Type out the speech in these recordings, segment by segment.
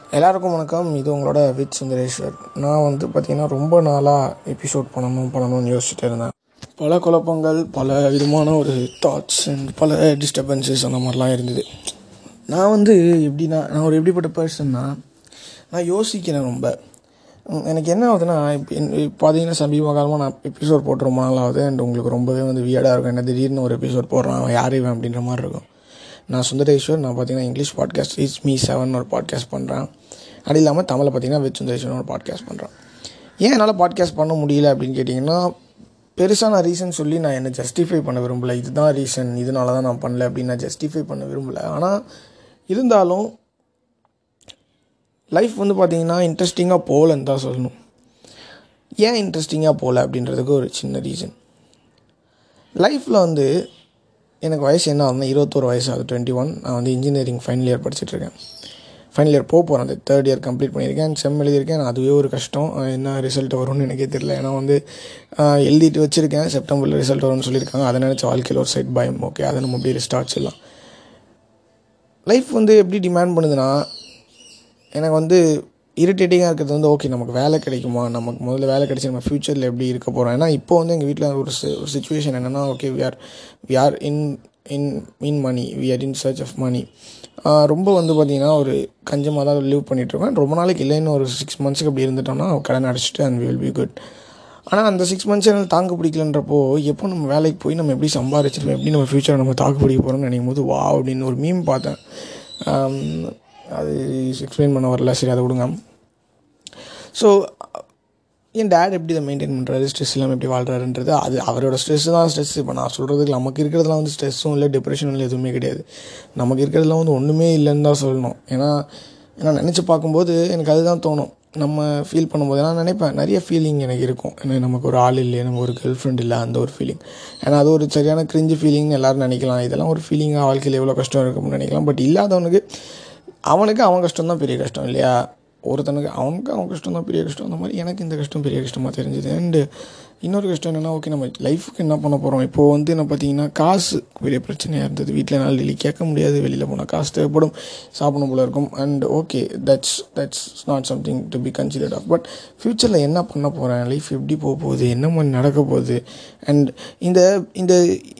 எல்லாருக்கும் வணக்கம் இது உங்களோட வித் சுந்தரேஸ்வர் நான் வந்து பார்த்திங்கன்னா ரொம்ப நாளாக எபிசோட் பண்ணணும் பண்ணணும்னு யோசிச்சுட்டு இருந்தேன் பல குழப்பங்கள் பல விதமான ஒரு தாட்ஸ் அண்ட் பல டிஸ்டர்பன்சஸ் அந்த மாதிரிலாம் இருந்தது நான் வந்து எப்படின்னா நான் ஒரு எப்படிப்பட்ட பர்சன்னா நான் யோசிக்கிறேன் ரொம்ப உம், எனக்கு என்ன ஆகுதுன்னா இப்போ பார்த்தீங்கன்னா சமீப காலமாக நான் எபிசோட் போட்டு ரொம்ப நாள் ஆகுது அண்ட் உங்களுக்கு ரொம்பவே வந்து வியர்டாக இருக்கும் என்ன திடீர்னு ஒரு எபிசோட் போடுறான் அவன் யார் இவன் அப்படின்ற மாதிரி இருக்கும் நான் சுந்தரேஸ்வர் நான் பார்த்தீங்கன்னா English podcast it's me seven ஒரு பாட்காஸ்ட் பண்ணுறேன் அது இல்லாமல் தமிழில் பார்த்தீங்கன்னா வித் சுந்தரேஸ்வரன் ஒரு பாட்காஸ்ட் பண்ணுறேன் ஏன் என்னால் பாட்காஸ்ட் பண்ண முடியல அப்படின்னு கேட்டிங்கன்னா பெருசாக நான் ரீசன் சொல்லி நான் என்னை ஜஸ்டிஃபை பண்ண விரும்பல இதுதான் ரீசன் இதனால தான் நான் பண்ணல அப்படின்னு நான் ஜஸ்டிஃபை பண்ண விரும்பல ஆனால் இருந்தாலும் லைஃப் வந்து பார்த்தீங்கன்னா இன்ட்ரெஸ்டிங்காக போகலன்னு தான் சொல்லணும் ஏன் இன்ட்ரெஸ்டிங்காக போகல அப்படின்றதுக்கு ஒரு சின்ன ரீசன் லைஃப்பில் வந்து எனக்கு வயசு என்ன ஆகுதுன்னா இருபத்தோரு வயசு ஆகுது டுவெண்ட்டி ஒன் நான் வந்து இன்ஜினியரிங் ஃபைனல் இயர் படிச்சுட்ருக்கேன் ஃபைனல் இயர் போக போகிறேன் அந்த தேர்ட் இயர் கம்ப்ளீட் பண்ணியிருக்கேன் செம் எழுதியிருக்கேன் அதுவே ஒரு கஷ்டம் அஹ் என்ன ரிசல்ட் வரும்னு எனக்கே தெரியல ஏன்னா வந்து அஹ் எழுதிட்டு வச்சுருக்கேன் செப்டம்பரில் ரிசல்ட் வரும்னு சொல்லியிருக்காங்க அதை நினச்ச வாழ்க்கையில் ஒரு சைட் பயம் ஓகே அதை நம்ம அப்படியே ஸ்டார்ட் செய்யலாம் லைஃப் வந்து எப்படி டிமாண்ட் பண்ணுதுன்னா எனக்கு வந்து இரிட்டேட்டிங்காக இருக்கிறது வந்து ஓகே நமக்கு வேலை கிடைக்குமா நமக்கு முதல்ல வேலை கிடைச்சி நம்ம ஃப்யூச்சரில் எப்படி இருக்க போகிறோம் ஏன்னா இப்போ வந்து எங்கள் வீட்டில் ஒரு si- ஒரு சுச்சுவேஷன் என்னென்னா okay we are we are in in in money we are in search of money ரொம்ப வந்து பார்த்திங்கன்னா ஒரு கஞ்சமாக தான் லிவ் பண்ணிகிட்ருக்கோம் ரொம்ப நாளைக்கு இல்லைன்னு ஒரு சிக்ஸ் மந்த்ஸுக்கு அப்படி இருந்துட்டோம்னா கடன் அடிச்சுட்டு அண்ட் வில் பி குட் ஆனால் அந்த சிக்ஸ் மந்த்ஸ் என்னால் தாக்கு பிடிக்கலன்றப்போ எப்போ நம்ம வேலைக்கு போய் நம்ம எப்படி சம்பாரிச்சிருக்கோம் எப்படி நம்ம ஃப்யூச்சரை நம்ம தாக்கு பிடிக்க போகிறோம்னு நினைக்கும் போது வா அப்படின்னு ஒரு மீம் பார்த்தேன் ஆம், அது எக்ஸ்பிளைன் பண்ண வரல சரி அதை விடுங்க ஸோ என் டேட் எப்படி இதை மெயின்டைன் பண்ணுறாரு ஸ்ட்ரெஸ் இல்லாமல் எப்படி வாழ்றாருன்றது அது அவரோட ஸ்ட்ரெஸ் தான் ஸ்ட்ரெஸ் இப்போ நான் சொல்கிறதுக்கு நமக்கு இருக்கிறதுலாம் வந்து ஸ்ட்ரெஸ்ஸும் இல்லை டிப்ரெஷனும் இல்லை எதுவுமே கிடையாது நமக்கு இருக்கிறதுலாம் வந்து ஒன்றுமே இல்லைன்னு தான் சொல்லணும் ஏன்னா ஏன்னா நினச்சி பார்க்கும்போது எனக்கு அதுதான் தோணும் நம்ம ஃபீல் பண்ணும்போது நான் நினைப்பேன் நிறைய ஃபீலிங் எனக்கு இருக்கும் ஏன்னா நமக்கு ஒரு ஆள் இல்லை நமக்கு ஒரு கேர்ள் ஃப்ரெண்ட் இல்லை அந்த ஒரு ஃபீலிங் ஏன்னா அது ஒரு சரியான கிரிஞ்சு ஃபீலிங் எல்லாரும் நினைக்கலாம் இதெல்லாம் ஒரு ஃபீலிங்காக வாழ்க்கையில் எவ்வளோ கஷ்டம் இருக்கும்னு நினைக்கலாம் பட் இல்லாதவனுக்கு அவனுக்கு அவன் கஷ்டம் தான் பெரிய கஷ்டம் இல்லையா ஒருத்தனுக்கு அவனுக்கு அவன் கஷ்டம் தான் பெரிய கஷ்டம் அந்த மாதிரி எனக்கு இந்த கஷ்டம் பெரிய கஷ்டமாக தெரிஞ்சுது அண்டு இன்னொரு கஷ்டம் என்னென்னா ஓகே நம்ம லைஃபுக்கு என்ன பண்ண போகிறோம் இப்போது வந்து என்ன பார்த்தீங்கன்னா காசு பெரிய பிரச்சனையாக இருந்தது வீட்டில் என்னால் டெய்லி கேட்க முடியாது வெளியில் போனால் காசு தேவைப்படும் சாப்பிடணும் போல இருக்கும் and okay that's that's not something to be considered of but ஃப்யூச்சரில் என்ன பண்ண போகிறேன் லைஃப் எப்படி போக போகுது என்ன மாதிரி நடக்க போகுது அண்ட் இந்த இந்த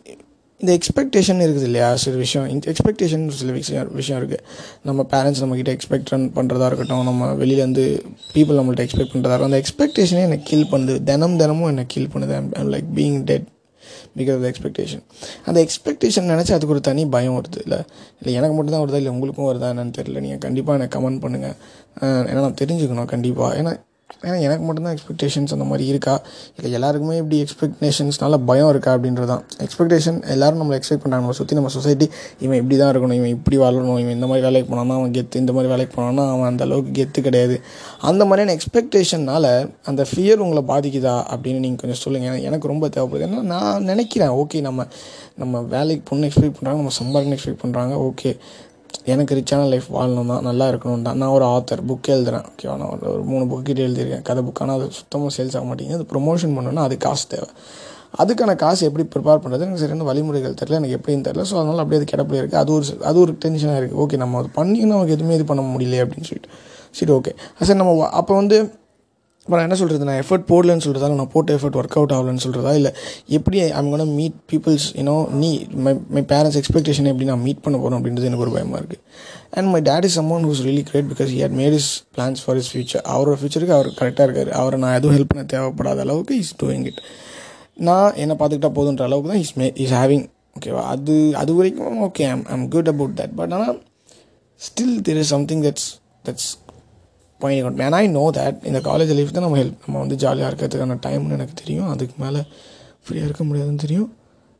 இந்த எக்ஸ்பெக்டேஷன் இருக்குது இல்லையா சில விஷயம் இந்த எக்ஸ்பெக்டேஷன் சில விஷயம் விஷயம் இருக்குது நம்ம பேரண்ட்ஸ் நம்மக்கிட்ட எக்ஸ்பெக்ட் பண்ணுறதா இருக்கட்டும் நம்ம வெளியிலேருந்து பீப்புள் நம்மள்ட்ட எக்ஸ்பெக்ட் பண்ணுறதா இருக்கட்டும் அந்த எக்ஸ்பெக்டேஷனே என்னை கில் பண்ணுது தினம் தினமும் என்னை கில் பண்ணுது I'm like being dead because of expectation அந்த எக்ஸ்பெக்டேஷன் நினச்சி அதுக்கு ஒரு தனி பயம் வருது இல்லை இல்லை எனக்கு மட்டும் தான் வருதா இல்லை உங்களுக்கும் வருதா என்னன்னு தெரியல நீங்கள் கண்டிப்பாக எனக்கு கமெண்ட் பண்ணுங்கள் ஏன்னா நான் தெரிஞ்சுக்கணும் கண்டிப்பாக ஏன்னா ஏன்னா எனக்கு மட்டும்தான் எக்ஸ்பெக்டேஷன்ஸ் அந்த மாதிரி இருக்கா இல்லை எல்லாருக்குமே இப்படி எக்ஸ்பெக்டேஷன்ஸ்னால பயம் இருக்கா அப்படின்றது தான் எக்ஸ்பெக்டேஷன் எல்லாரும் நம்மளை எக்ஸ்பெக்ட் பண்ணுறாங்க நம்ம சுற்றி நம்ம சொசைட்டி இவன் இப்படி தான் இருக்கணும் இவன் இப்படி வாழணும் இவன் இந்த மாதிரி வேலைக்கு போனான்னா அவன் கெத்து இந்த மாதிரி வேலைக்கு போனான்னா அவன் அந்த அளவுக்கு கெத்து கிடையாது அந்த மாதிரியான எக்ஸ்பெக்டேஷனால் அந்த ஃபியர் உங்களை பாதிக்குதா அப்படின்னு நீங்கள் கொஞ்சம் சொல்லுங்கள் ஏன்னா எனக்கு ரொம்ப தேவைப்படுது ஏன்னா நான் நினைக்கிறேன் ஓகே நம்ம நம்ம வேலைக்கு பொண்ணு எக்ஸ்பெக்ட் பண்ணுறாங்க நம்ம சம்பாதிக்கணும் எக்ஸ்பெக்ட் பண்ணுறாங்க ஓகே எனக்கு ரிச்சான லைஃப் வாழணும் தான் நல்லா இருக்கணும் தான் நான் ஒரு ஆத்தர் புக் எழுதுறேன் ஓகேவா நான் ஒரு ஒரு மூணு புக் கிட்ட எழுதியிருக்கேன் கதை புக் ஆனால் அது சுத்தமாக சேல்ஸ் ஆக மாட்டேங்குது அது ப்ரொமோஷன் பண்ணணும்னா அது காசு தேவை அதுக்கான காசு எப்படி ப்ரிப்பேர் பண்ணுறது எனக்கு சரியான வழிமுறைகள் தெரில எனக்கு எப்படின்னு தெரில ஸோ அதனால் அப்படியே அது கிடப்பில் இருக்குது அது ஒரு அது ஒரு டென்ஷனாக இருக்குது ஓகே நம்ம அது பண்ணியும் நமக்கு எதுவுமே இது பண்ண முடியல அப்படின்னு சொல்லிட்டு சரி ஓகே சரி நம்ம வ- அப்போ வந்து இப்போ நான் என்ன சொல்கிறது நான் எஃபர்ட் போடலன்னு சொல்கிறதா நான் போட்ட எஃபர்ட் ஒர்க் அவுட் ஆகலன்னு சொல்கிறதா இல்லை எப்படி I'm gonna meet peoples you know நீ மை மை பேரண்ட்ஸ் எக்ஸ்பெக்டேஷன் எப்படி நான் மீட் பண்ண போகிறோம் அப்படின்றது எனக்கு ஒரு பயமாக இருக்குது and my dad is someone who's really great because he had made his plans for his future அவரோட ஃபியூச்சருக்கு அவர் கரெக்டாக இருக்கார் அவரை நான் எதுவும் ஹெல்ப் பண்ண தேவைப்படாத அளவுக்கு இஸ் டூயிங் இட் நான் என்னை பார்த்துக்கிட்டா போதுன்ற அளவுக்கு தான் இஸ் மே இஸ் ஹேவிங் ஓகேவா அது அது வரைக்கும் okay I'm I'm good about that but ஆனால் still there is something that's that's point out man I know that இந்த காலேஜ் லைஃப் தான் நம்ம ஹெல்ப் நம்ம வந்து ஜாலியாக இருக்கிறதுக்கான டைம்னு எனக்கு தெரியும் அதுக்கு மேலே ஃப்ரீயாக இருக்க முடியாதுன்னு தெரியும்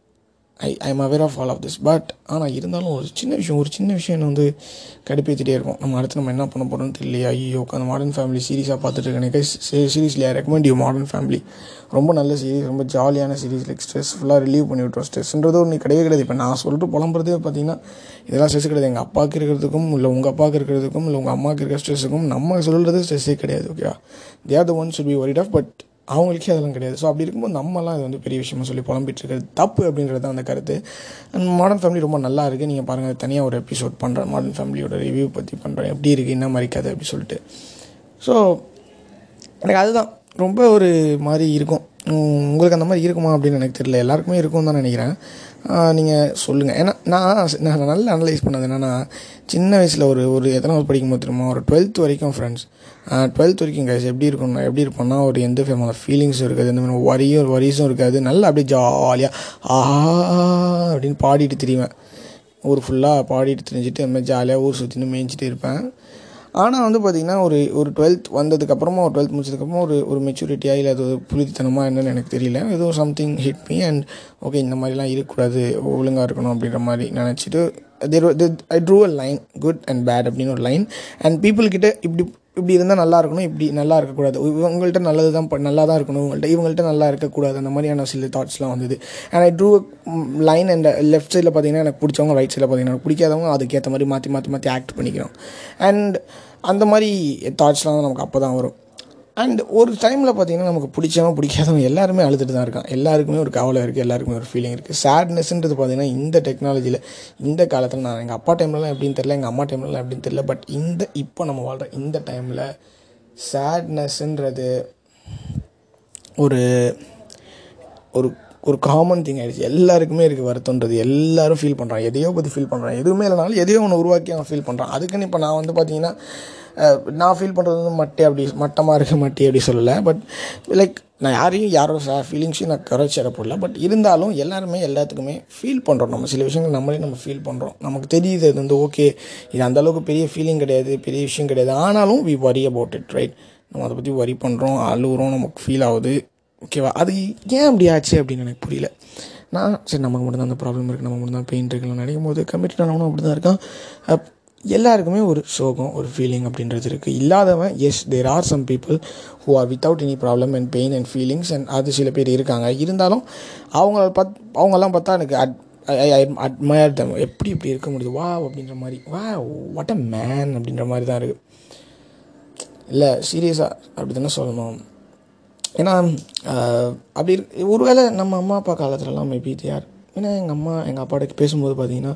I I am aware of all of this but ஆனால் இருந்தாலும் ஒரு சின்ன விஷயம் ஒரு சின்ன விஷயம் என்ன வந்து கடுப்பேற்றிட்டே இருக்கும் நம்ம அடுத்து நம்ம என்ன பண்ண போகிறோம்னு தெரியலையா ஐயோ அந்த மாடர்ன் ஃபேமிலி சீரிஸாக பார்த்துட்டு இருக்கேன் சீரீஸ்ல I recommend you Modern Family ரொம்ப நல்ல சீரிஸ் ரொம்ப ஜாலியான சீரிஸ் லைக் ஸ்ட்ரெஸ் ஃபுல்லாக ரிலீவ் பண்ணி விட்ரும் ஸ்ட்ரெஸ்ன்றது ஒன்று கிடையவே கிடையாது இப்போ நான் சொல்லிட்டு புலம்புறதே பார்த்தீங்கன்னா இதெல்லாம் ஸ்ட்ரெஸ் கிடையாது எங்கள் அப்பாவுக்கு இருக்கிறதுக்கும் இல்லை உங்கள் அப்பாவுக்கு இருக்கிறதுக்கும் இல்லை உங்கள் அம்மாவுக்கு இருக்கிற ஸ்ட்ரெஸ்ஸுக்கும் நம்ம சொல்கிறது ஸ்ட்ரெஸ்ஸே கிடையாது ஓகேவா they are the one should be worried of but அவங்களுக்கே அதெல்லாம் கிடையாது ஸோ அப்படி இருக்கும்போது நம்மலாம் இது வந்து பெரிய விஷயமா சொல்லி புலம்பிட்டு இருக்கிறது தப்பு அப்படின்றது தான் அந்த கருத்து அண்ட் மாடர்ன் ஃபேமிலி ரொம்ப நல்லா இருக்குது நீங்கள் பாருங்கள் தனியாக ஒரு எபிசோட் பண்ணுறேன் மாடர்ன் ஃபேமிலியோட ரிவ்யூ பற்றி பண்ணுறேன் எப்படி இருக்குது என்ன மாதிரி கதை அப்படி சொல்லிட்டு ஸோ எனக்கு அதுதான் ரொம்ப ஒரு மாதிரி இருக்கும் உம், உங்களுக்கு அந்த மாதிரி இருக்குமா அப்படின்னு எனக்கு தெரியல எல்லாருக்குமே இருக்கும் தான் நினைக்கிறேன் நீங்கள் சொல்லுங்கள் ஏன்னா நான் நான் நல்லா அனலைஸ் பண்ணது என்னென்னா சின்ன வயசில் ஒரு ஒரு எத்தனாவது படிக்கும்போது தெரியுமா ஒரு டுவெல்த் வரைக்கும் ஃப்ரெண்ட்ஸ் டுவெல்த் வரைக்கும் கைஸ் எப்படி இருக்கணும் எப்படி இருப்போம்னா ஒரு எந்த விதமான ஃபீலிங்ஸும் இருக்காது எந்த மாதிரி வரியும் வரிஸும் இருக்காது நல்லா அப்படியே ஜாலியாக ஆஹா அப்படின்னு பாடிட்டு திரிவேன் ஊர் ஃபுல்லாக பாடிட்டு தெரிஞ்சுட்டு அந்த மாதிரி ஜாலியாக ஊர் சுற்றின்னு மேய்ஞ்சிட்டு இருப்பேன் ஆனால் வந்து பார்த்திங்கன்னா ஒரு ஒரு டுவெல்த் வந்ததுக்கப்புறமா ஒரு டுவெல்த் முடிச்சதுக்கப்புறமா ஒரு ஒரு மெச்சூரிட்டியாக இல்லை அது ஒரு புரிதித்தனமா என்னன்னு எனக்கு தெரியல ஏதோ something hit me and okay இந்த மாதிரிலாம் இருக்கக்கூடாது ஒழுங்காக இருக்கணும் அப்படின்ற மாதிரி நினச்சிட்டு there I drew a line good and bad அப்படின்னு ஒரு லைன் அண்ட் பீப்புள் கிட்ட இப்படி இப்படி இருந்தால் நல்லா இருக்கணும் இப்படி நல்லா இருக்கக்கூடாது இவங்கள்ட்ட நல்லது தான் ப- நல்லா தான் இருக்கணும் இவங்கள்ட்ட இவங்கள்ட்ட நல்லா இருக்கக்கூடாது அந்த மாதிரியான சில தாட்ஸ்லாம் வந்தது and I drew line and left சைடில் பார்த்தீங்கன்னா எனக்கு பிடிச்சவங்க ரைட் சைடில் பார்த்தீங்கன்னா எனக்கு பிடிக்காதவங்க அதுக்கேற்ற மாதிரி மாற்றி மாற்றி மாற்றி ஆக்ட் பண்ணிக்கிறோம் அண்ட் அந்த மாதிரி தாட்ஸ்லாம் நமக்கு அப்போ தான் வரும் அண்ட் ஒரு டைமில் பார்த்தீங்கன்னா நமக்கு பிடிச்சவன் பிடிக்காதவன் எல்லாருமே அழுதுட்டு தான் இருக்கான் எல்லாருக்குமே ஒரு கவலை இருக்குது எல்லாருக்குமே ஒரு ஃபீலிங் இருக்குது சேட்னஸ்ன்றது பார்த்தீங்கன்னா இந்த டெக்னாலஜியில் இந்த காலத்தில் நான் எங்கள் அப்பா டைம்லலாம் எப்படின்னு தெரில எங்கள் அம்மா டைம்லலாம் எப்படின்னு தெரில பட் இந்த இப்போ நம்ம வாழ்கிற இந்த டைமில் சேட்னஸ்ன்றது ஒரு ஒரு ஒரு காமன் திங் ஆகிடுச்சு எல்லாருக்குமே இருக்குது வருத்தன்றது எல்லாரும் ஃபீல் பண்ணுறான் எதையோ பற்றி ஃபீல் பண்ணுறான் எதுவுமே இல்லைனாலும் எதையோ ஒன்று உருவாக்கி அவன் ஃபீல் பண்ணுறான் அதுக்குன்னு இப்போ நான் வந்து பார்த்தீங்கன்னா அஹ், நான் ஃபீல் பண்ணுறது வந்து மட்டே அப்படி மட்டமாக இருக்க மட்டே அப்படி சொல்லலை பட் லைக் நான் யாரையும் யாரோட ஃபீலிங்ஸையும் நான் குறைச்சிட போடல பட் இருந்தாலும் எல்லாருமே எல்லாத்துக்குமே ஃபீல் பண்ணுறோம் நம்ம சில விஷயங்கள் நம்மளே நம்ம ஃபீல் பண்ணுறோம் நமக்கு தெரியுது அது வந்து ஓகே இது அந்த அளவுக்கு பெரிய ஃபீலிங் கிடையாது பெரிய விஷயம் கிடையாது ஆனாலும் we worry about it right நம்ம அதை பற்றி வரி பண்ணுறோம் அழுகுறோம் நமக்கு ஃபீல் ஆகுது ஓகேவா அது ஏன் அப்படி ஆச்சு அப்படின்னு எனக்கு புரியல நான் சரி நமக்கு மட்டும்தான் அந்த ப்ராப்ளம் இருக்குது நம்ம மட்டும்தான் பெயின் இருக்குன்னு நினைக்கும் போது கமிட்டட் ஆனவனும் அப்படி தான் இருக்கான் அப் எல்லாருக்குமே ஒரு சோகம் ஒரு ஃபீலிங் அப்படின்றது இருக்குது இல்லாதவன் yes there are some people who are without any problem and pain and feelings and அது சில பேர் இருக்காங்க இருந்தாலும் அவங்கள பத் அவங்கெல்லாம் பார்த்தா எனக்கு அட் ஐ ஐ அட்மயர் தம் எப்படி இப்படி இருக்க முடியுது வா அப்படின்ற மாதிரி வா வாட் அ மேன் அப்படின்ற மாதிரி தான் இருக்குது இல்லை சீரியஸாக அப்படி தானே சொல்லணும் ஏன்னா ஆஹ், அப்படி இருக்கு ஒருவேளை நம்ம அம்மா அப்பா காலத்துலலாம் மேபி யார் ஏன்னா எங்கள் அம்மா எங்கள் அப்பாட்ட பேசும்போது பார்த்தீங்கன்னா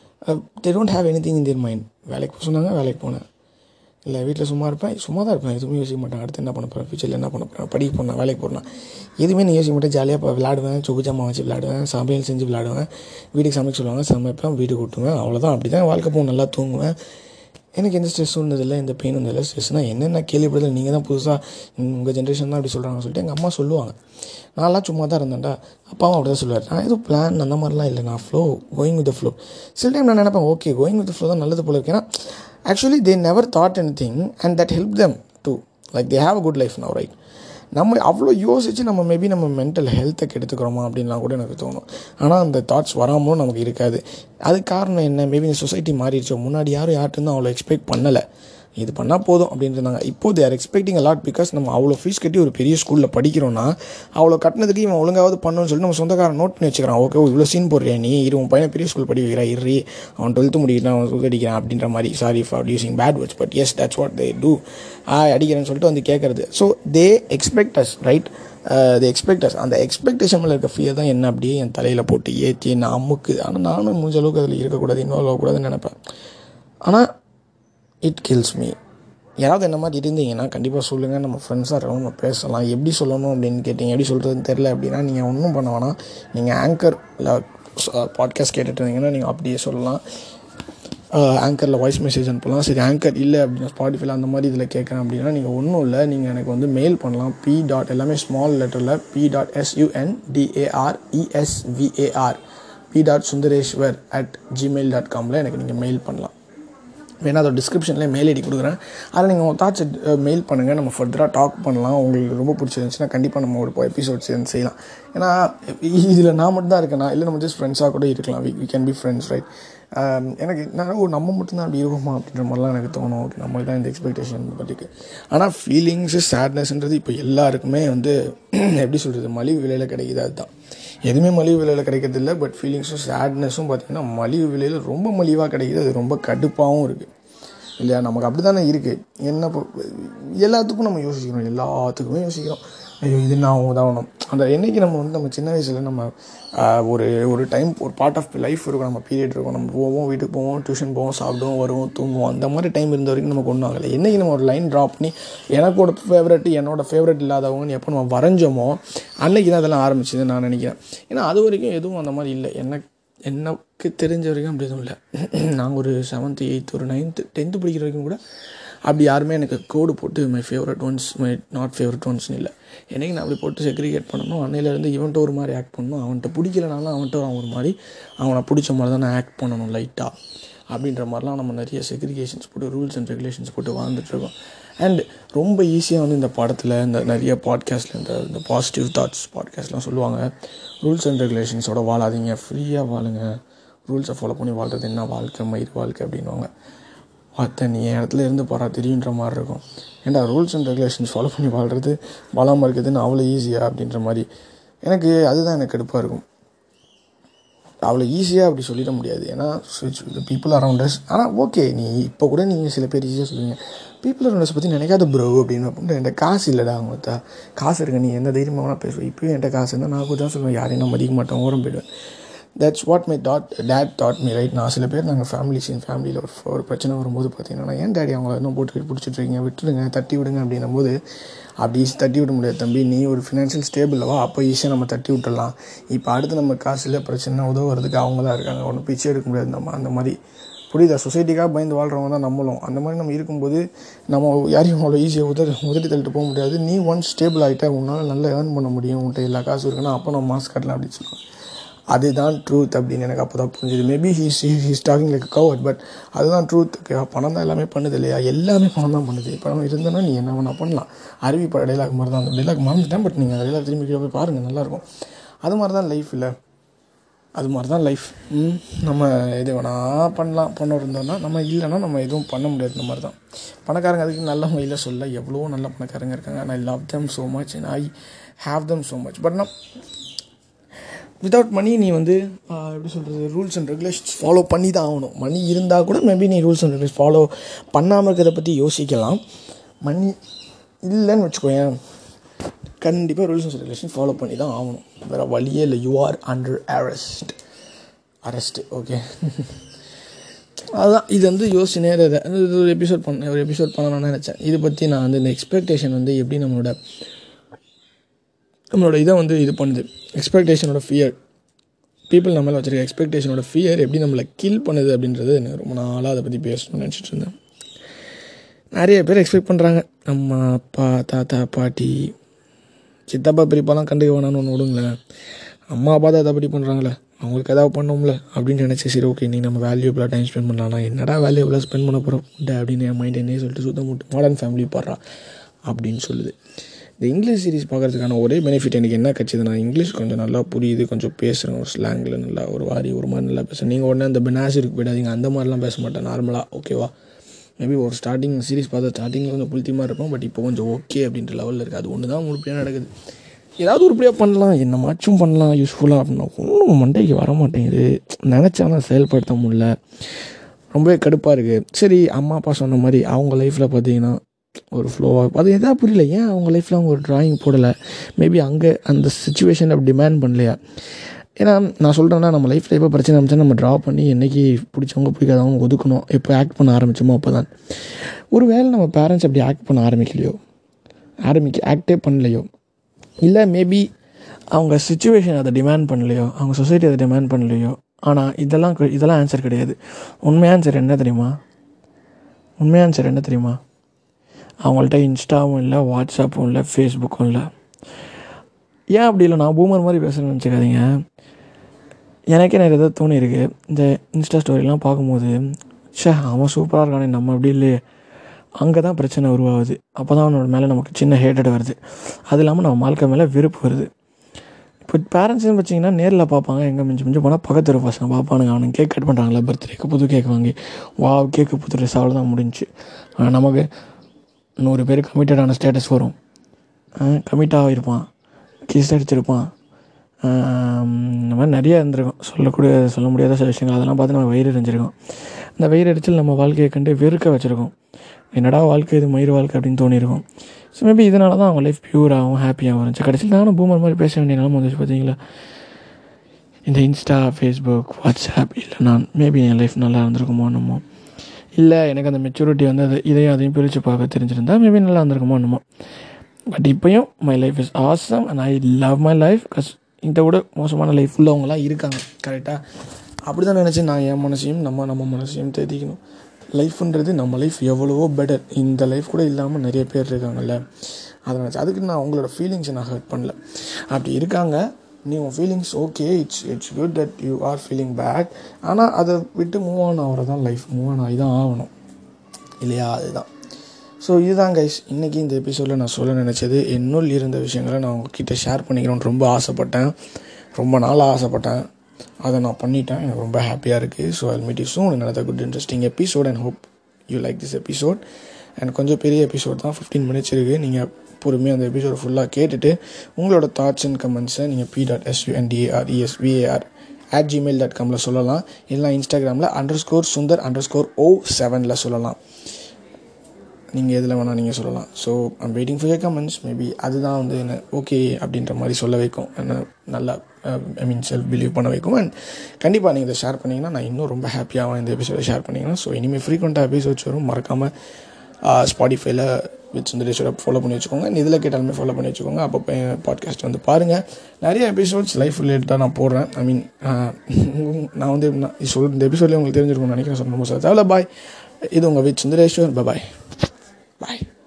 they don't have any thing in their mind வேலைக்கு போக சொன்னாங்க வேலைக்கு போனேன் இல்லை வீட்டில் சும்மா இருப்பேன் சும்மா தான் இருப்பேன் எதுவுமே யோசிக்க மாட்டேன் அடுத்து என்ன பண்ண போகிறேன் ஃபியூச்சரில் என்ன பண்ண போகிறேன் படிக்க போனேன் வேலைக்கு போகிறேன் எதுவுமே நீ யோசிக்க மாட்டேன் ஜாலியாக இப்போ விளாடுவேன் சொகு ஜாமா வச்சு விளாடுவேன் சமையல் செஞ்சு விளாடுவேன் வீட்டுக்கு சமைக்க சொல்லுவாங்க சமைப்பேன் வீட்டுக்கு கூட்டுவேன் அவ்வளோதான் அப்படி தான் வாழ்க்கை போகும் நல்லா தூங்குவேன் எனக்கு எந்த ஸ்ட்ரெஸ்ஸும் இருந்ததில்லை எந்த பெயினும் இருந்ததில்லை ஸ்ட்ரெஸ்னால் என்னென்ன கேள்விப்படுதல் நீங்கள் தான் புதுசாக உங்கள் ஜென்ரேஷன் தான் அப்படி சொல்கிறாங்கன்னு சொல்லிட்டு எங்கள் அம்மா சொல்லுவாங்க நான்லாம் சும்மா தான் இருந்தேன்டா அப்பாவும் அப்படி தான் சொல்லுவார் நான் எதுவும் பிளான் அந்த மாதிரிலாம் இல்லை நான் ஃப்ளோ கோயிங் வித் ஃப்ளோ சில டைம் நான் நினைப்பேன் ஓகே கோயிங் வித் ஃப்ளோ தான் நல்லது போல இருக்கு ஏன்னா actually they never thought any thing and that help them to like they have a good life now right நம்ம அவ்வளோ யோசித்து நம்ம மேபி நம்ம மென்டல் ஹெல்த்தை கெடுத்துக்கிறோமா அப்படின்லாம் கூட எனக்கு தோணும் ஆனால் அந்த தாட்ஸ் வராமலும் நமக்கு இருக்காது அதுக்கு காரணம் என்ன மேபி இந்த சொசைட்டி மாறிடுச்சோ முன்னாடி யாரும் யார்கிட்ட அவ்வளோ எக்ஸ்பெக்ட் பண்ணலை இது பண்ணால் போதும் அப்படின்னு இருந்தாங்க இப்போ தேர் எக்ஸ்பெக்டிங் லாட் பிகாஸ் நம்ம அவ்வளோ ஃபீஸ் கட்டி ஒரு பெரிய ஸ்கூலில் படிக்கிறோன்னா அவ்வளோ கட்டினதுக்கு இவன் ஒழுங்காவது பண்ணணும்னு சொல்லிட்டு நம்ம சொந்தக்காரன் நோட் பண்ணி வச்சுக்கிறான் ஓகே இவ்வளோ சீன் போடுறியா நீ இரு உன் பையனை பெரிய ஸ்கூல் படி வைக்கிறா இரு அவன் டுவெல்த்து முடிக்கிறான் அவன் சுத்த அடிக்கிறான் அப்படின்ற மாதிரி sorry for using bad words but yes that's what they do ah அடிக்கிறேன்னு சொல்லிட்டு வந்து கேட்குறது so they expect us right they expect us அந்த எக்ஸ்பெக்டேஷன் மேலே இருக்க ஃபியர் தான் என்ன அப்படியே என் தலையில் போட்டு ஏற்றி நான் அமுக்கு ஆனால் நானும் முடிஞ்ச அளவுக்கு அதில் இருக்கக்கூடாது இன்வால்வ் ஆகக்கூடாதுன்னு நினைப்பேன் ஆனால் இட் கில்ஸ் மீ யாராவது என்ன மாதிரி இருந்தீங்கன்னா கண்டிப்பாக சொல்லுங்கள் நம்ம ஃப்ரெண்ட்ஸாக இருக்கணும் நம்ம பேசலாம் எப்படி சொல்லணும் அப்படின்னு கேட்டிங்க எப்படி சொல்கிறதுன்னு தெரில அப்படின்னா நீங்கள் ஒன்றும் பண்ண வேணாம் நீங்கள் ஆங்கர் இல்லை பாட்காஸ்ட் கேட்டுட்டு இருந்தீங்கன்னா நீங்கள் அப்படியே சொல்லலாம் ஆங்கரில் வாய்ஸ் மெசேஜ் அனுப்பலாம் சரி ஆங்கர் இல்லை அப்படின்னா ஸ்பாட்டிஃபைல அந்த மாதிரி இதில் கேட்குறேன் அப்படின்னா நீங்கள் ஒன்றும் இல்லை நீங்கள் எனக்கு வந்து மெயில் பண்ணலாம் பி டாட் எல்லாமே ஸ்மால் லெட்டரில் P dot S U N D A R E S V A R P dot Sundareswar at Gmail dot காமில் எனக்கு நீங்கள் மெயில் பண்ணலாம் வேணா அதோட டிஸ்கிரிப்ஷனில் மெயில் ஐடி கொடுக்குறேன் அதில் நீங்கள் உங்கள் தாட்ஸ் மெயில் பண்ணுங்கள் நம்ம ஃபர்தராக டாக் பண்ணலாம் உங்களுக்கு ரொம்ப பிடிச்சிருந்துச்சுன்னா கண்டிப்பாக நம்ம ஒரு எபிசோட் சேர்ந்து செய்யலாம் ஏன்னா இதில் நான் மட்டும் தான் இருக்கேனா இல்லை நம்ம ஜஸ்ட் ஃப்ரெண்ட்ஸாக கூட இருக்கலாம் we we can be friends right எனக்கு நான் ஓ நம்ம மட்டும்தான் அப்படி இருக்குமா அப்படின்ற மாதிரிலாம் எனக்கு தோணும் ஓகே நம்மளுக்கு தான் இந்த எக்ஸ்பெக்டேஷன் பற்றிக்கு ஆனால் ஃபீலிங்ஸு சேட்னஸ்ன்றது இப்போ எல்லாருக்குமே வந்து எப்படி சொல்கிறது மலிவு விலையில் கிடைக்குது அதுதான் எதுவுமே மலிவு விலையில் கிடைக்கிறது இல்லை பட் ஃபீலிங்ஸும் சேட்னஸும் பார்த்திங்கன்னா மலிவு விலையில் ரொம்ப மலிவாக கிடைக்குது அது ரொம்ப கடுப்பாகவும் இருக்குது இல்லையா நமக்கு அப்படி தானே இருக்குது என்ன இப்போ எல்லாத்துக்கும் நம்ம யோசிக்கிறோம் எல்லாத்துக்குமே யோசிக்கிறோம் ஐயோ இது நான் உதாரணம் அந்த என்னைக்கு நம்ம வந்து நம்ம சின்ன வயசில் நம்ம ஆஹ், ஒரு ஒரு டைம் ஒரு பார்ட் ஆஃப் லைஃப் இருக்கும் நம்ம பீரியட் இருக்கும் நம்ம போவோம் வீட்டுக்கு போவோம் டியூஷன் போவோம் சாப்பிடுவோம் வருவோம் தூங்குவோம் அந்த மாதிரி டைம் இருந்த வரைக்கும் நமக்கு ஒன்றும் ஆகலை என்னைக்கு நம்ம ஒரு லைன் ட்ராப் பண்ணி எனக்கோட ஃபேவரட் என்னோட ஃபேவரட் இல்லாதவங்கன்னு எப்போ நம்ம வரைஞ்சோமோ அன்னைக்கு தான் அதெல்லாம் ஆரம்பிச்சதுன்னு நான் நினைக்கிறேன் ஏன்னா அது வரைக்கும் எதுவும் அந்த மாதிரி இல்லை என்ன எனக்கு தெரிஞ்ச வரைக்கும் அப்படி எதுவும் இல்லை நாங்கள் ஒரு செவன்த்து எயித்து ஒரு நைன்த்து டென்த்து படிக்கிற வரைக்கும் கூட அப்படி யாருமே எனக்கு கோடு போட்டு my favourite ones my not favourite ஒன்ஸ்னு இல்லை என்னைக்கு நான் அப்படி போட்டு செக்ரிகேட் பண்ணணும் அன்னையிலேருந்து இவன்ட்ட ஒரு மாதிரி ஆக்ட் பண்ணணும் அவன்கிட்ட பிடிக்கலனாலும் அவன்கிட்ட அவன் ஒரு மாதிரி அவனை பிடிச்ச மாதிரி தான் நான் ஆக்ட் பண்ணணும் லைட்டாக அப்படின்ற மாதிரிலாம் நம்ம நிறைய செக்ரிகேஷன்ஸ் போட்டு ரூல்ஸ் அண்ட் ரெகுலேஷன்ஸ் போட்டு வாழ்ந்துட்டுருக்கோம் அண்ட் ரொம்ப ஈஸியாக வந்து இந்த படத்தில் இந்த நிறைய பாட்காஸ்ட்டில் இந்த இந்த பாசிட்டிவ் தாட்ஸ் பாட்காஸ்ட்லாம் சொல்லுவாங்க ரூல்ஸ் அண்ட் ரெகுலேஷன்ஸோட வாழாதீங்க ஃப்ரீயாக வாழுங்க ரூல்ஸை ஃபாலோ பண்ணி வாழ்கிறது என்ன வாழ்க்கை மயிர் வாழ்க்கை அப்படின்வாங்க பார்த்த நீ என் இடத்துல இருந்து போகிறா தெரியுன்ற மாதிரி இருக்கும் ஏன்டா ரூல்ஸ் அண்ட் ரெகுலேஷன்ஸ் ஃபாலோ பண்ணி வாழ்கிறது வாழாமல் இருக்கிறதுன்னு அவ்வளோ ஈஸியாக அப்படின்ற மாதிரி எனக்கு அதுதான் எனக்கு கடுப்பாக இருக்கும் அவ்வளோ ஈஸியாக அப்படி சொல்லிட முடியாது ஏன்னா பீப்புள் அரவுண்ட் அஸ் ஆனால் ஓகே நீ இப்போ கூட நீங்கள் சில பேர் ஈஸியாக சொல்லுவீங்க பீப்புள் அரவுண்ட் அஸ் பற்றி நினைக்காத ப்ரோ அப்படின்னு அப்படின்ட்டு என்கிட்ட காசு இல்லைடா அவங்க காசு இருக்க நீ எந்த தைரியமாக வேணால் பேசுவேன் இப்போயும் என்கிட்ட காசு இருந்தால் நான் கூட தான் சொல்லுவேன் யாரையும் நான் மதிக்க மாட்டேன் ஓரம் போயிடுவேன் that's what my dad dad thought me right நான் சில பேர் நாங்கள் ஃபேமிலிஸ் என் ஃபேமிலியில் ஒரு ஒரு பிரச்சனை வரும்போது பார்த்தீங்கன்னா ஏன் டேடி அவங்கள இன்னும் போட்டு பிடிச்சிட்டு இருக்கீங்க விட்டுருங்க தட்டி விடுங்க அப்படின்னும் போது அப்படி ஈஸி தட்டி விட முடியாது தம்பி நீ ஒரு ஃபினான்ஷியல் ஸ்டேபிளவா அப்போ ஈஸியாக நம்ம தட்டி விட்டுடலாம் இப்போ அடுத்து நம்ம காசில் பிரச்சனை உதவுறதுக்கு அவங்க தான் இருக்காங்க ஒன்றும் பிச்சை எடுக்க முடியாது நம்ம அந்த மாதிரி புரியுதா சொசைட்டிக்காக பயந்து வாழ்கிறவங்க தான் நம்மளும் அந்த மாதிரி நம்ம இருக்கும்போது நம்ம யாரையும் அவ்வளோ ஈஸியாக உதறி உதறி தள்ளிட்டு போக முடியாது நீ ஒன் ஸ்டேபிள் ஆகிட்டா உன்னால் நல்லா ஏர்ன் பண்ண முடியும் உன்கிட்ட எல்லா காசும் இருக்குன்னா அப்போ நம்ம மாஸ்க் கட்டலாம் அப்படின்னு சொல்லுவாங்க அதுதான் ட்ரூத் அப்படின்னு எனக்கு அப்போ தான் புரிஞ்சுது maybe he's he's talking like covert but அதுதான் ட்ரூத் ஓகேவா பணம் தான் எல்லாமே பண்ணுது இல்லையா எல்லாமே பணம் தான் பண்ணுது பணம் இருந்தனா நீ என்ன வேணா பண்ணலாம் அருவி பட டைலாக் மாதிரி தான் அந்த டைலாக் மறந்துட்டேன் பட் நீங்கள் அந்த டைலாக் திரும்பி கீழே போய் பாருங்கள் நல்லாயிருக்கும் அது மாதிரி தான் லைஃப் இல்லை அது மாதிரி தான் லைஃப் நம்ம எது வேணால் பண்ணலாம் பண்ண இருந்தோம்னா நம்ம இல்லைன்னா நம்ம எதுவும் பண்ண முடியாது இந்த மாதிரி தான் பணக்காரங்க அதுக்கு நல்லவங்க இல்லை சொல்ல எவ்வளோ நல்ல பணக்காரங்க இருக்காங்க and I love them so much and I have them so much but நான் வித்தவுட் மணி நீ வந்து ஆஹ், எப்படி சொல்கிறது ரூல்ஸ் அண்ட் ரெகுலேஷன்ஸ் ஃபாலோ பண்ணி தான் ஆகணும் மணி இருந்தால் கூட மேபி நீ ரூல்ஸ் அண்ட் ரெகுலேஷன் ஃபாலோ பண்ணாமல் இருக்கிறத பற்றி யோசிக்கலாம் மணி இல்லைன்னு வச்சுக்கோயேன் கண்டிப்பாக ரூல்ஸ் அண்ட் ரெகுலேஷன் ஃபாலோ பண்ணி தான் ஆகணும் வேறு வழியே இல்லை you are under arrest arrest okay அதுதான் இது வந்து யோசிச்சுனே இருந்தேன் இது ஒரு எபிசோட் பண்ண ஒரு எபிசோட் பண்ணணும்னு நினச்சேன் இதை பற்றி நான் வந்து இந்த எக்ஸ்பெக்டேஷன் வந்து எப்படி நம்மளோட நம்மளோட இதை வந்து இது பண்ணுது எக்ஸ்பெக்டேஷனோட ஃபியர் பீப்புள் நம்ம மேலே வச்சிருக்க எக்ஸ்பெக்டேஷனோட ஃபியர் எப்படி நம்மளை கில் பண்ணுது அப்படின்றது எனக்கு ரொம்ப நாளாக அதை பற்றி பேசணும்னு நினச்சிட்டு இருந்தேன் நிறைய பேர் எக்ஸ்பெக்ட் பண்ணுறாங்க நம்ம அப்பா தாத்தா பாட்டி சித்தப்பா பெரியப்பாலாம் கண்டுக்க வேணாம்னு ஒன்று விடுங்களேன் அம்மா அப்பா தான் பற்றி பண்ணுறாங்களே அவங்களுக்கு எதாவது பண்ணோம்ல அப்படின்னு நினச்சி சரி ஓகே நீ நம்ம வேல்யூபிளாக டைம் ஸ்பெண்ட் பண்ணலாம் என்னடா வேல்யூபிளாக ஸ்பெண்ட் பண்ண போகிறோம் அப்படின்னு என் மைண்ட் என்னே சொல்லிட்டு சுத்த முட்டு மாடர்ன் ஃபேமிலி பாடுறா அப்படின்னு சொல்லுது இந்த இங்கிலீஷ் சீரிஸ் பார்க்குறதுக்கான ஒரே பெனிஃபிட் எனக்கு என்ன கிடச்சிதுன்னா இங்கிலீஷ் கொஞ்சம் நல்லா புரியுது கொஞ்சம் பேசுகிறேன் ஒரு ஸ்லாங்கில் நல்லா ஒரு வாரி ஒரு மாதிரி நல்லா பேசுகிறேன் நீங்கள் உடனே அந்த பெனாசிருக்கு போயிடாதீங்க அந்த மாதிரிலாம் பேச மாட்டேன் நார்மலாக ஓகேவா மேபி ஒரு ஸ்டார்டிங் சீரிஸ் பார்த்தா ஸ்டார்டிங்கில் கொஞ்சம் புளித்தியமாக இருக்கும் பட் இப்போ கொஞ்சம் ஓகே அப்படின்ற லெவலில் இருக்குது அது ஒன்று தான் உருப்படியாக நடக்குது ஏதாவது உருப்படியாக பண்ணலாம் என்ன மாச்சும் பண்ணலாம் யூஸ்ஃபுல்லாக அப்படின்னா ஒன்றும் மண்டைக்கு வர மாட்டேங்குது நினச்சாலும் செயல்படுத்த முடியல ரொம்பவே கடுப்பாக இருக்குது சரி அம்மா அப்பா சொன்ன மாதிரி அவங்க லைஃப்பில் பார்த்தீங்கன்னா ஒரு ஃப்ளோவாக அது எதாவது புரியல ஏன் அவங்க லைஃப்பில் அவங்க ஒரு ட்ராயிங் போடலை மேபி அங்கே அந்த சுச்சுவேஷன் அப்படி டிமாண்ட் பண்ணலையா ஏன்னா நான் சொல்கிறேன்னா நம்ம லைஃப்பில் எப்போ பிரச்சனை இருந்துச்சா நம்ம ட்ரா பண்ணி என்றைக்கு பிடிச்சவங்க பிடிக்காதவங்க ஒதுக்கணும் எப்போ ஆக்ட் பண்ண ஆரம்பிச்சோமோ அப்போ தான் ஒரு வேளை நம்ம பேரண்ட்ஸ் அப்படி ஆக்ட் பண்ண ஆரம்பிக்கலையோ ஆரம்பிக்க ஆக்டே பண்ணலையோ இல்லை மேபி அவங்க சுச்சுவேஷன் அதை டிமாண்ட் பண்ணலையோ அவங்க சொசைட்டி அதை டிமாண்ட் பண்ணலையோ ஆனால் இதெல்லாம் கு- இதெல்லாம் ஆன்சர் கிடையாது உண்மை ஆன்சர் என்ன தெரியுமா உண்மை ஆன்சர் என்ன தெரியுமா அவங்கள்ட்ட இன்ஸ்டாவும் இல்லை வாட்ஸ்அப்பும் இல்லை ஃபேஸ்புக்கும் இல்லை ஏன் அப்படி இல்லை நான் பூமர் மாதிரி பேசுகிறேன்னு நினச்சிக்காதீங்க எனக்கே நிறைய ஏதாவது தோணியிருக்கு இந்த இன்ஸ்டா ஸ்டோரிலாம் பார்க்கும்போது ச்சே அவன் சூப்பராக இருக்கானே நம்ம அப்படி இல்லையே அங்கே தான் பிரச்சனை உருவாகுது அப்போ தான் அவனோட மேலே நமக்கு சின்ன ஹேட்டட் வருது அது இல்லாமல் நம்ம வாழ்க்கை மேலே வெறுப்பு வருது இப்போ பேரண்ட்ஸ்னு வச்சிங்கன்னா நேரில் பார்ப்பாங்க எங்கே மிஞ்சி மிஞ்சி போனால் பக்கத்து தெரு பசங்க பார்ப்பானுங்க அவனுக்கு கேக் கட் பண்ணுறாங்களா பர்த்டேக்கு புது கேக் வாங்கி வா கேக்கு புது ட்ரெஸ் அவ்வளோதான் முடிஞ்சு ஆனால் நமக்கு நூறு பேர் கமிட்டடான ஸ்டேட்டஸ் வரும் கமிட் ஆகிருப்பான் கிஸ் அடிச்சிருப்பான் ஆம், இந்த மாதிரி நிறைய இருந்திருக்கும் சொல்லக்கூடிய சொல்ல முடியாத சில விஷயங்கள் அதெல்லாம் பார்த்து நம்ம வயிறு எரிஞ்சிருக்கோம் இந்த வயிறு எரிச்சல் நம்ம வாழ்க்கையை கண்டு வெறுக்க வச்சுருக்கோம் என்னடா வாழ்க்கை இது மயிர் வாழ்க்கை அப்படின்னு தோணியிருக்கும் ஸோ மேபி இதனால தான் அவங்க லைஃப் பியூராகவும் ஹாப்பியாகவும் இருந்துச்சு கடைசியில் நானும் பூமர் மாதிரி பேச வேண்டிய நிலம வந்துச்சு பார்த்தீங்களா இந்த இன்ஸ்டா ஃபேஸ்புக் வாட்ஸ்அப் இல்லை நான் மேபி என் லைஃப் நல்லா இருந்திருக்குமோ என்னமோ இல்லை எனக்கு அந்த மெச்சூரிட்டி வந்து அது இதையும் அதையும் பிரித்து பார்க்க தெரிஞ்சிருந்தா மேபி நல்லா இருந்திருக்குமோ என்னமோ பட் இப்போயும் my life is awesome and I love my life cause இதை விட மோசமான லைஃப் உள்ளவங்களாம் இருக்காங்க கரெக்டாக அப்படி தான் நினச்சி நான் என் மனசையும் நம்ம நம்ம மனசையும் தேதிக்கணும் லைஃப்ன்றது நம்ம லைஃப் எவ்வளவோ பெட்டர் இந்த லைஃப் கூட இல்லாமல் நிறைய பேர் இருக்காங்கல்ல அதை நினச்சி அதுக்கு நான் அவங்களோட ஃபீலிங்ஸை நான் ஹர்ட் பண்ணல அப்படி இருக்காங்க நீ உன் feelings okay it's it's good that you are feeling bad ஆனால் அதை விட்டு மூவ் ஆன் ஆகிறது தான் லைஃப் மூவ் ஆன் ஆகி தான் ஆகணும் இல்லையா அதுதான் ஸோ இதுதான் கைஸ் இன்றைக்கி இந்த எபிசோடில் நான் சொல்ல நினச்சது என்னுள் இருந்த விஷயங்களை நான் உங்ககிட்ட ஷேர் பண்ணிக்கணும்னு ரொம்ப ஆசைப்பட்டேன் ரொம்ப நாள் ஆசைப்பட்டேன் அதை நான் பண்ணிட்டேன் எனக்கு ரொம்ப ஹாப்பியாக இருக்குது so I meet you soon another good interesting episode and hope you like this episode and கொஞ்சம் பெரிய எபிசோட் தான் ஃபிஃப்டீன் மினிட்ஸ் இருக்குது நீங்கள் பொறுமையாக அந்த எபிசோட ஃபுல்லாக கேட்டுட்டு உங்களோட தாட்ஸ் அண்ட் கமெண்ட்ஸை நீங்கள் P dot S U N D A R V A R at Gmail dot காமில் சொல்லலாம் இல்லைனா இன்ஸ்டாகிராமில் underscore Sundar underscore O செவனில் சொல்லலாம் நீங்கள் எதில் வேணால் நீங்கள் சொல்லலாம் so I'm waiting for your comments maybe அதுதான் வந்து என்ன ஓகே அப்படின்ற மாதிரி சொல்ல வைக்கும் என்ன நல்லா ஐ மீன் செல்ஃப் பிலீவ் பண்ண வைக்கும் அண்ட் கண்டிப்பாக நீங்கள் இதை ஷேர் பண்ணிங்கன்னா நான் இன்னும் ரொம்ப ஹாப்பியாகவும் இந்த எபிசோட ஷேர் பண்ணிங்கன்னா ஸோ இனிமேல் ஃப்ரீக்வெண்ட்டாக எபிசோட்ஸ் வரும் மறக்காமல் ஸ்பாடிஃபைல வித் சுந்தரேஸ்வரை ஃபாலோ பண்ணி வச்சுக்கோங்க இதில் கேட்டாலுமே ஃபாலோ பண்ணி வச்சுக்கோங்க அப்பப்போ பாட்காஸ்ட் வந்து பாருங்கள் நிறைய எபிசோட்ஸ் லைஃப் ரிலேட்டடாக நான் போடுறேன் ஐ மீன் நான் வந்து நான் சொல் இந்த எபிசோட்லேயே உங்களுக்கு தெரிஞ்சிருக்கும்னு நினைக்கிறேன் சொல்ல ரொம்ப சார் தேவை பாய் இது உங்கள் வித் சுந்தரேஸ்வர் பாய் பாய்